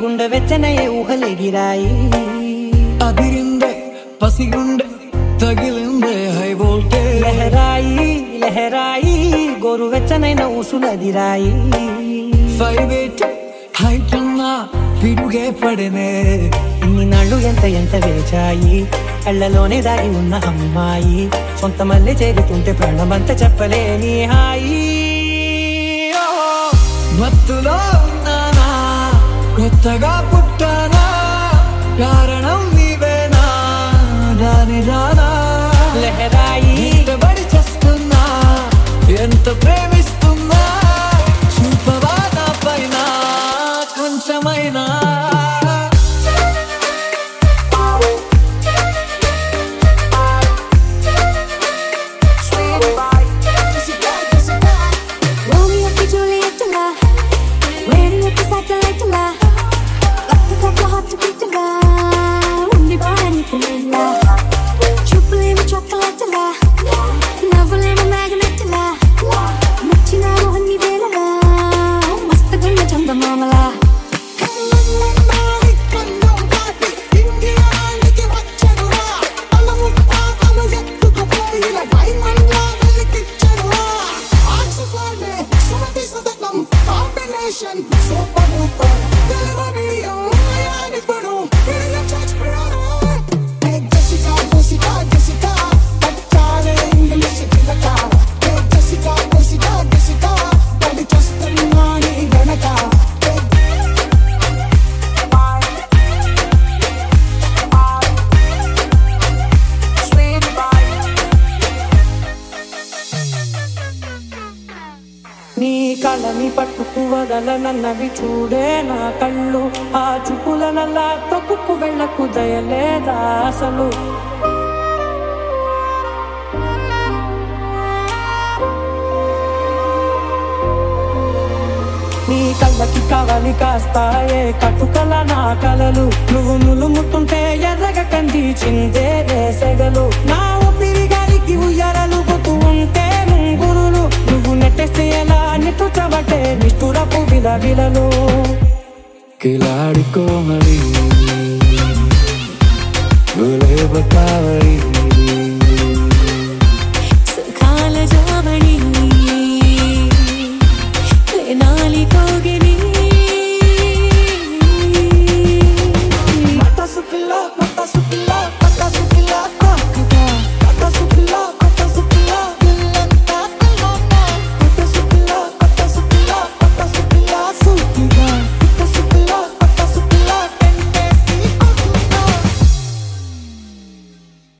గుండె వెచ్చనయ్యే ఊహలెగిరాయి అదిరిందే పసిగుండె తగిలిందే high voltage లహరాయి లహరాయి గోరు వెచ్చనైన ఊసులదిరాయి ఫైవ్ ఎయిట్ హైట్ ఉన్నా పిడుగే పడనే ఇన్ని నాళ్ళు ఎంత ఎంత వేచాయి కళ్ళలోనే దాగి ఉన్న అమ్మాయి సొంత మల్లె చేరుతుంటే ప్రాణమంతా చెప్పలేని హాయి ఓ, మత్తులో ఉన్నానా కొత్తగా పుట్టానా కారణం నీవేనా రాని రానా లహరాయి బడి చేస్తున్నా ఎంత ప్రేమిస్తున్నా చూపవా నా పైన కొంచెమైనా రోమియోకి జూలియట్లా రేడియోకి సాటిలైట్లా ఒక్కొక్క హాట్ బీట్లా ఉండిపోవడానికి నేలా చూపులేని చాక్లెట్లా నవ్వులేని మ్యాగ్నెట్లా నచ్చిన రోహన్ని వేళలా మస్తుగున్న చందమామలా Combination, super duper, delivery, oh, yeah, it's good. Really, I'm touch Hey, Jessica, Jessica, Jessica, పట్టాలే ఇంగ్లీష్ పిల్లక. Hey, Jessica, Jessica, Jessica, పడి చూస్తున్నా నీ వెనక. Hey, నీ కళని పట్టుకు వదలనన్నవి చూడే నా కళ్ళు ఆ చూపుల నల్లా తొక్కుకు వెళ్ళకు దయలేదా అసలు నీ కళ్ళకి కవలి కాస్తాయే కట్టుకల నా కలలు నువ్వు నులుముతుంటే ఎర్రగ కంది చిందే సెగలు నా ఊపిరి గాలికి ఉయ్యాలలు గుతూ ఉంటే ముంగురులు నువ్వు నెట్టేస్తే ఎలా నిట్టుచబట్టే నిష్ఠురపు విలవిలలు కిలాడి కోమలి గులేబ కావలి